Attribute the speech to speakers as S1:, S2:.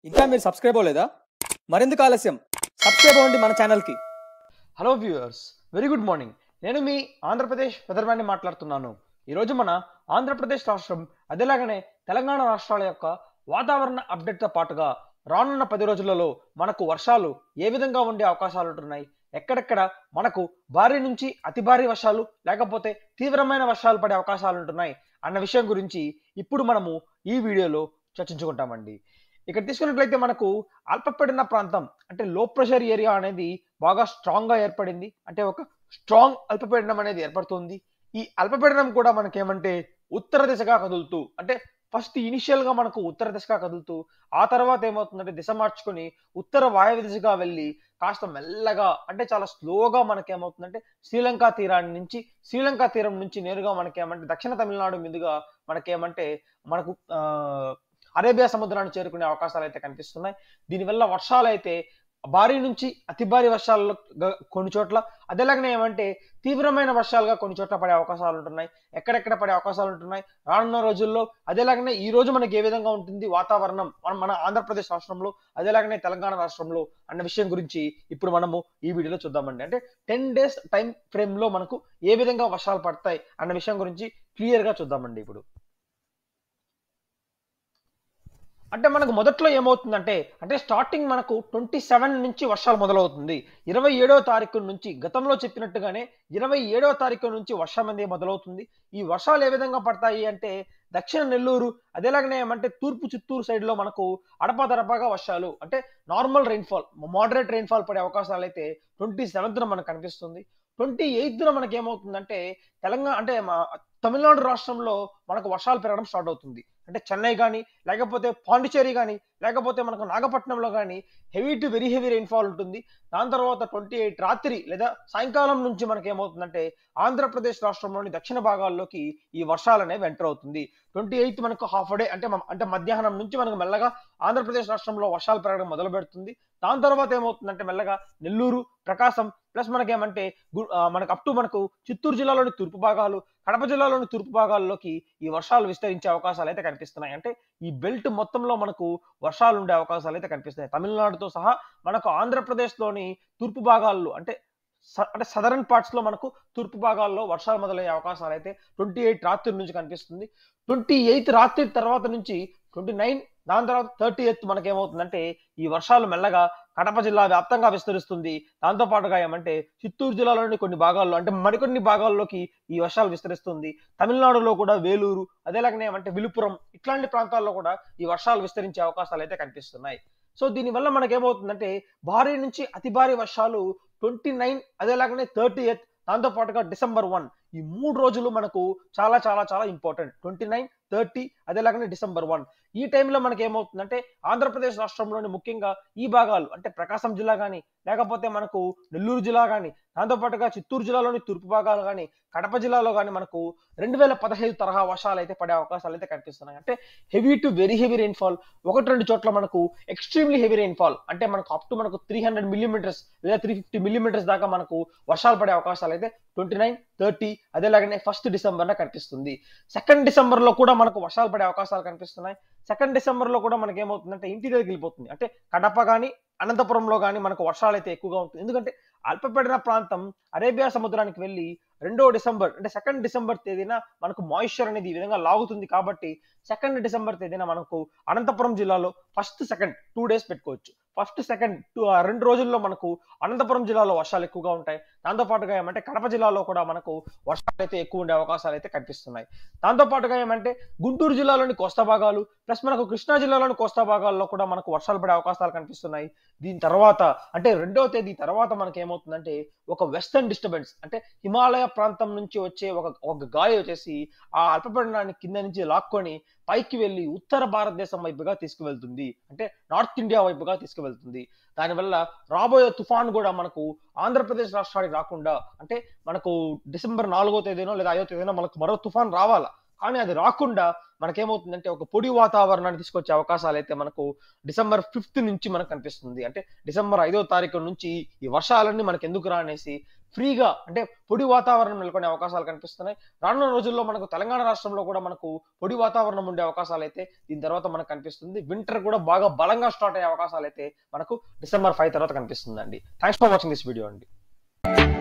S1: ఇంకా మీరు సబ్స్క్రైబ్ అవ్వలేదా మరెందుకు ఆలస్యం సబ్స్క్రైబ్ అవ్వండి మన ఛానల్కి
S2: hello viewers very good morning నేను మీ ఆంధ్రప్రదేశ్ వెదర్మ్యాన్ని మాట్లాడుతున్నాను ఈరోజు మన ఆంధ్రప్రదేశ్ రాష్ట్రం అదేలాగానే తెలంగాణ రాష్ట్రాల యొక్క వాతావరణ అప్డేట్తో పాటుగా రానున్న పది రోజులలో మనకు వర్షాలు ఏ విధంగా ఉండే అవకాశాలు ఉంటున్నాయి ఎక్కడెక్కడ మనకు భారీ నుంచి అతి భారీ వర్షాలు లేకపోతే తీవ్రమైన వర్షాలు పడే అవకాశాలు ఉంటున్నాయి అన్న విషయం గురించి ఇప్పుడు మనము ఈ వీడియోలో చర్చించుకుంటామండి ఇక్కడ తీసుకున్నట్లయితే మనకు అల్పపీడన ప్రాంతం అంటే లో ప్రెషర్ ఏరియా అనేది బాగా స్ట్రాంగ్ గా ఏర్పడింది అంటే ఒక స్ట్రాంగ్ అల్పపీడనం అనేది ఏర్పడుతుంది ఈ అల్పపీడనం కూడా మనకేమంటే ఉత్తర దిశగా కదులుతూ అంటే ఫస్ట్ ఇనిషియల్ గా మనకు ఉత్తర దిశగా కదులుతూ ఆ తర్వాత ఏమవుతుందంటే దిశ మార్చుకొని ఉత్తర వాయవ్య దిశగా వెళ్ళి కాస్త మెల్లగా అంటే చాలా స్లోగా మనకేమవుతుందంటే శ్రీలంక తీరాన్ని నుంచి శ్రీలంక తీరం నుంచి నేరుగా మనకేమంటే దక్షిణ తమిళనాడు మీదుగా మనకేమంటే మనకు ఆ, అరేబియా సముద్రాన్ని చేరుకునే అవకాశాలు అయితే కనిపిస్తున్నాయి దీనివల్ల వర్షాలు అయితే భారీ నుంచి అతి భారీ వర్షాలు గ- కొన్ని చోట్ల అదేలాగానే ఏమంటే తీవ్రమైన వర్షాలుగా కొన్ని చోట్ల పడే అవకాశాలు ఉంటున్నాయి ఎక్కడెక్కడ పడే అవకాశాలు ఉంటున్నాయి రానున్న రోజుల్లో అదేలాగానే ఈ రోజు మనకి ఏ విధంగా ఉంటుంది వాతావరణం మన మన ఆంధ్రప్రదేశ్ రాష్ట్రంలో అదేలాగానే తెలంగాణ రాష్ట్రంలో అన్న విషయం గురించి ఇప్పుడు మనము ఈ వీడియోలో చూద్దామండి అంటే టెన్ డేస్ టైం ఫ్రేమ్ లో మనకు ఏ విధంగా వర్షాలు పడతాయి అన్న విషయం గురించి క్లియర్ గా చూద్దామండి ఇప్పుడు అంటే మనకు మొదట్లో ఏమవుతుందంటే అంటే స్టార్టింగ్ మనకు ట్వంటీ సెవెన్ నుంచి వర్షాలు మొదలవుతుంది ఇరవై ఏడవ తారీఖు నుంచి గతంలో చెప్పినట్టుగానే ఇరవై ఏడవ తారీఖు నుంచి వర్షం అనేది మొదలవుతుంది ఈ వర్షాలు ఏ విధంగా పడతాయి అంటే దక్షిణ నెల్లూరు అదేలాగానే ఏమంటే తూర్పు చిత్తూరు సైడ్ లో మనకు అడపాదడపాగా వర్షాలు అంటే నార్మల్ రెయిన్ఫాల్ మోడరేట్ రెయిన్ఫాల్ పడే అవకాశాలు అయితే ట్వంటీ సెవెంత్న మనకు కనిపిస్తుంది ట్వంటీ ఎయిత్న మనకి ఏమవుతుందంటే తెలంగాణ అంటే మా తమిళనాడు రాష్ట్రంలో మనకు వర్షాలు పెరగడం స్టార్ట్ అవుతుంది అంటే చెన్నై కానీ లేకపోతే పాండిచేరి కానీ లేకపోతే మనకు నాగపట్నంలో కానీ heavy to very heavy rainfall ఉంటుంది దాని తర్వాత ట్వంటీ ఎయిట్ రాత్రి లేదా సాయంకాలం నుంచి మనకి ఏమవుతుందంటే ఆంధ్రప్రదేశ్ రాష్ట్రంలోని దక్షిణ భాగాల్లోకి ఈ వర్షాలు అనేవి ఎంటర్ అవుతుంది ట్వంటీ ఎయిత్ మనకు హాఫ్ డే అంటే మ- అంటే మధ్యాహ్నం నుంచి మనకు మెల్లగా ఆంధ్రప్రదేశ్ రాష్ట్రంలో వర్షాలు పెరగడం మొదలు పెడుతుంది దాని తర్వాత ఏమవుతుందంటే మెల్లగా నెల్లూరు ప్రకాశం ప్లస్ మనకేమంటే గు- ఆ, మనకు అప్ టు మనకు చిత్తూరు జిల్లాలోని తూర్పు భాగాలు కడప జిల్లాలోని తూర్పు భాగాల్లోకి ఈ వర్షాలు విస్తరించే అవకాశాలు అయితే కనిపిస్తున్నాయి అంటే ఈ బెల్ట్ మొత్తంలో మనకు వర్షాలు ఉండే అవకాశాలు అయితే కనిపిస్తున్నాయి తమిళనాడుతో సహా మనకు ఆంధ్రప్రదేశ్లోని తూర్పు భాగాల్లో అంటే స- అంటే సదరన్ పార్ట్స్ లో మనకు తూర్పు భాగాల్లో వర్షాలు మొదలయ్యే అవకాశాలు అయితే ట్వంటీ ఎయిట్ రాత్రి నుంచి కనిపిస్తుంది ట్వంటీ ఎయిత్ రాత్రి తర్వాత నుంచి ట్వంటీ నైన్ దాని తర్వాత థర్టీ ఎయిత్ మనకేమవుతుందంటే ఈ వర్షాలు మెల్లగా కడప జిల్లా వ్యాప్తంగా విస్తరిస్తుంది దాంతో పాటుగా ఏమంటే చిత్తూరు జిల్లాలోని కొన్ని భాగాల్లో అంటే మరికొన్ని భాగాల్లోకి ఈ వర్షాలు విస్తరిస్తుంది తమిళనాడులో కూడా వేలూరు అదేలాగానే ఏమంటే విలుపురం ఇట్లాంటి ప్రాంతాల్లో కూడా ఈ వర్షాలు విస్తరించే అవకాశాలు అయితే కనిపిస్తున్నాయి సో దీనివల్ల మనకేమవుతుందంటే భారీ నుంచి అతి భారీ వర్షాలు ట్వంటీ నైన్ అదేలాగానే థర్టీ ఎయిత్ దాంతో పాటుగా డిసెంబర్ వన్ ఈ మూడు రోజులు మనకు చాలా చాలా చాలా ఇంపార్టెంట్ ట్వంటీ నైన్ థర్టీ అదేలాగానే డిసెంబర్ వన్ ఈ టైంలో మనకి ఏమవుతుందంటే ఆంధ్రప్రదేశ్ రాష్ట్రంలోని ముఖ్యంగా ఈ భాగాలు అంటే ప్రకాశం జిల్లా కానీ లేకపోతే మనకు నెల్లూరు జిల్లా కానీ దాంతో పాటుగా చిత్తూరు జిల్లాలోని తూర్పు భాగాలు కానీ కడప జిల్లాలో కానీ మనకు రెండు వేల పదహైదు తరహా వర్షాలు అయితే పడే అవకాశాలు అయితే కనిపిస్తున్నాయి అంటే heavy to very heavy rainfall ఒకటి రెండు చోట్ల మనకు ఎక్స్ట్రీమ్లీ హెవీ రెయిన్ఫాల్ అంటే మనకు అప్ టు మనకు త్రీ హండ్రెడ్ మిల్లీమీటర్స్ లేదా త్రీ ఫిఫ్టీ మిల్లీమీటర్స్ దాకా మనకు వర్షాలు పడే అవకాశాలు అయితే ట్వంటీ నైన్ థర్టీ అదేలాగానే ఫస్ట్ డిసెంబర్ కనిపిస్తుంది సెకండ్ డిసెంబర్ లో కూడా మనకు వర్షాలు పడే అవకాశాలు కనిపిస్తున్నాయి సెకండ్ డిసెంబర్ లో కూడా మనకి ఏమవుతుందంటే ఇంటి దగ్గరికి వెళ్ళిపోతుంది అంటే కడప కానీ అనంతపురంలో కానీ మనకు వర్షాలు అయితే ఎక్కువగా ఉంటుంది ఎందుకంటే అల్పపీడన ప్రాంతం అరేబియా సముద్రానికి వెళ్ళి రెండో డిసెంబర్ అంటే సెకండ్ డిసెంబర్ తేదీన మనకు మాయిశ్చర్ అనేది ఈ విధంగా లాగుతుంది కాబట్టి సెకండ్ డిసెంబర్ తేదీన మనకు అనంతపురం జిల్లాలో ఫస్ట్ సెకండ్ టూ డేస్ పెట్టుకోవచ్చు ఫస్ట్ సెకండ్ టూ రెండు రోజుల్లో మనకు అనంతపురం జిల్లాలో వర్షాలు ఎక్కువగా ఉంటాయి దాంతో పాటుగా ఏమంటే కడప జిల్లాలో కూడా మనకు వర్షాలు అయితే ఎక్కువ ఉండే అవకాశాలు అయితే కనిపిస్తున్నాయి దాంతో పాటుగా ఏమంటే గుంటూరు జిల్లాలోని కోస్తా భాగాలు ప్లస్ మనకు కృష్ణా జిల్లాలోని కోస్తా భాగాల్లో కూడా మనకు వర్షాలు పడే అవకాశాలు కనిపిస్తున్నాయి దీని తర్వాత అంటే రెండవ తేదీ తర్వాత మనకి ఏమవుతుందంటే ఒక వెస్టర్న్ డిస్టర్బెన్స్ అంటే హిమాలయ ప్రాంతం నుంచి వచ్చే ఒక ఒక గాలి వచ్చేసి ఆ అల్పపీడనాన్ని కింద నుంచి లాక్కొని పైకి వెళ్ళి ఉత్తర భారతదేశం వైపుగా తీసుకువెళ్తుంది అంటే నార్త్ ఇండియా వైపుగా తీసుకువెళ్తుంది దానివల్ల రాబోయే తుఫాన్ కూడా మనకు ఆంధ్రప్రదేశ్ రాష్ట్రానికి రాకుండా అంటే మనకు డిసెంబర్ నాలుగో తేదీనో లేదా ఐదో తేదీనో మనకు మరో తుఫాన్ రావాలా కానీ అది రాకుండా మనకేమవుతుందంటే ఒక పొడి వాతావరణాన్ని తీసుకొచ్చే అవకాశాలు అయితే మనకు డిసెంబర్ ఫిఫ్త్ నుంచి మనకు కనిపిస్తుంది అంటే డిసెంబర్ ఐదో తారీఖు నుంచి ఈ వర్షాలన్నీ మనకు ఎందుకు రానేసి ఫ్రీగా అంటే పొడి వాతావరణం నెలకొనే అవకాశాలు కనిపిస్తున్నాయి రానున్న రోజుల్లో మనకు తెలంగాణ రాష్ట్రంలో కూడా మనకు పొడి వాతావరణం ఉండే అవకాశాలు అయితే దీని తర్వాత మనకు కనిపిస్తుంది వింటర్ కూడా బాగా బలంగా స్టార్ట్ అయ్యే అవకాశాలు అయితే మనకు డిసెంబర్ ఫైవ్ తర్వాత కనిపిస్తుందండి thanks for watching this video అండి